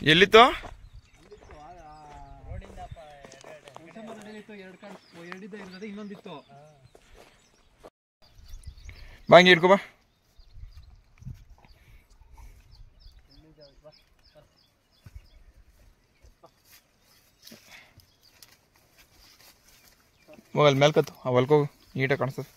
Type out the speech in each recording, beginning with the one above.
ಎಲ್ಲಿತ್ತು ಎರಡು ಕಾಳು ಎರಡಿದ್ದ ಇರ್ತದೆ ಇನ್ನೊಂದಿತ್ತು ಬಾ ಹಿಂಗೆ ಹಿಡ್ಕೊ ಬಾ ಹೋಗಲ್ಲಿ ಮೇಲೆ ಕತ್ತು ಆ ಹೊಲ್ಕೋಗು ನೀಟಾಗಿ ಕಾಣಿಸ್ತದೆ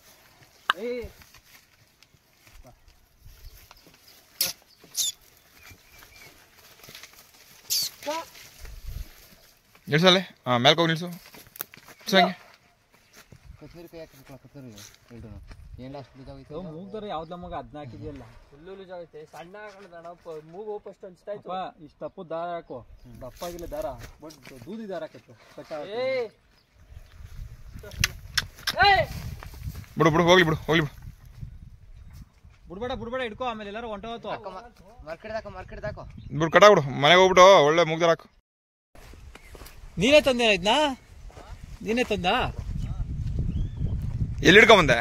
ನಿಲ್ಸಲ್ಲೇ ಹಾಂ ಮೇಲ್ಕೋಗಿ ನಿಲ್ಸು ನಿಲ್ಸು ಹಂಗೆ ಕೊತ್ತಂಬರಿ ಕೈ ಹಾಕಿ ಕೊತ್ತಂಬರಿ ಎರಡು ಏನು ಅಷ್ಟು ಬಿದ್ದಾಗೋಯ್ತು ಮೂಗ್ದರ ಯಾವ್ದು ನಮಗೆ ಅದನ್ನ ಹಾಕಿದ್ಯಲ್ಲ ಹುಲ್ಲು ಜಾಗೈತೆ ಸಣ್ಣ ಹಾಕೊಂಡಣ ಮೂಗು ಫಸ್ಟ್ ಅನ್ಸ್ತಾ ಅಪ್ಪ ಇಷ್ಟು ತಪ್ಪು ದಾರ ಹಾಕು ದಪ್ಪ ಆಗಿಲ್ಲ ದಾರ ಬಟ್ ದೂದಿ ದಾರ ಹಾಕತ್ತು ಕಟ್ಟ ಏ ಬಿಡು ಬಿಡು ಹೋಗ್ಲಿ ಬಿಡು ಹೋಗ್ಲಿ ಬಿಡು ಬಿಡ್ಬೇಡ ಬಿಡ್ಬೇಡ ಇಡ್ಕೋ ಆಮೇಲೆ ಎಲ್ಲಾರು ಹೊಂಟೋತು ಮರ್ಕಡೆ ಹಾಕೋ ಮರ್ಕಡೆ ಹಾಕೋ ಬಿಡು ಕಟಾಗ್ಬಿಡು ಮನೆಗೆ ಹೋಗ್ಬಿಟ್ಟು ಒಳ್ಳೆ ಮುಗ್ದಾರ ಹಾಕು ನೀನೇ ತಂದೆ ಇದನ್ನ ನೀನೇ ತಂದ ಎಲ್ಲಿ ಹಿಡ್ಕೊಂಬಂದೆ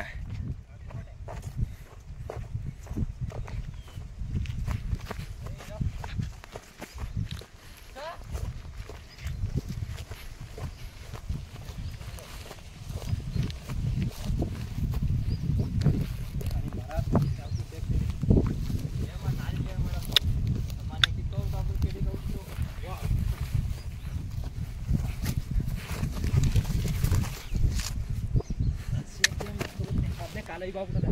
ಅದೇ ಕಾಲ ಈಗ ಹೋಗ್ಬಿಟ್ಟದೆ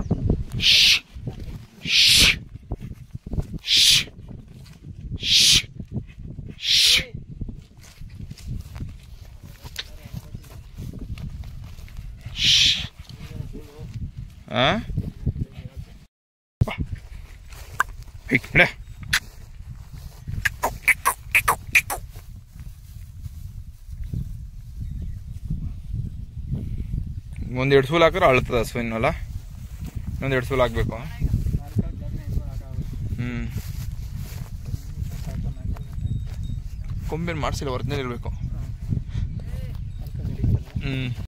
ಹಾಂ ಹೇ ನಡೆ ಒಂದೆರಡು ಸೂಲ್ ಹಾಕಿದ್ರೆ ಅಳ್ತದ ಹಸುವಿನಲ್ಲ ಇನ್ನೊಂದೆರಡು ಸೂಲ್ ಹಾಕ್ಬೇಕು ಹ್ಞೂ ಕೊಂಬೇನು ಮಾಡಿಸಿಲ್ಲ ಒರಿಜಿನಲ್ ಇರಬೇಕು ಹ್ಞೂ